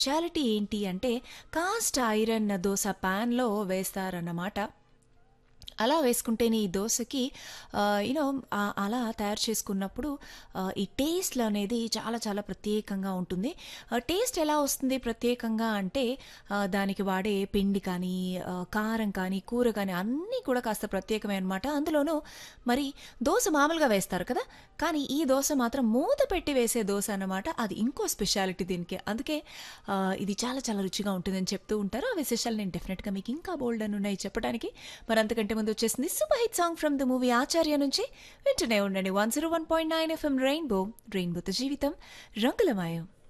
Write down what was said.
speciality ఏంటి అంటే cast iron dosa ప్యాన్లో వేస్తారన్నమాట అలా వేసుకుంటేనే ఈ దోశకి యూనో అలా తయారు చేసుకున్నప్పుడు ఆ, ఈ టేస్ట్లు అనేది చాలా చాలా ప్రత్యేకంగా ఉంటుంది ఆ, టేస్ట్ ఎలా వస్తుంది ప్రత్యేకంగా అంటే ఆ, దానికి వాడే పిండి కానీ ఆ, కారం కానీ కూర కానీ అన్నీ కూడా కాస్త ప్రత్యేకమే అనమాట అందులోనూ మరి దోశ మామూలుగా వేస్తారు కదా కానీ ఈ దోశ మాత్రం మూత పెట్టి వేసే దోశ అన్నమాట అది ఇంకో స్పెషాలిటీ దీనికి అందుకే ఆ, ఇది చాలా చాలా రుచిగా ఉంటుందని చెప్తూ ఉంటారు ఆ విశేషాలు నేను డెఫినెట్గా మీకు ఇంకా బోల్డ్ అని ఉన్నాయి చెప్పడానికి మరి అంతకంటే ముందు వచ్చేసింది super hit song from the movie Acharya నుంచి వింటూనే ఉండండి one zero one point nine FM rainbow రెయిన్బోతో జీవితం రంగులమాయం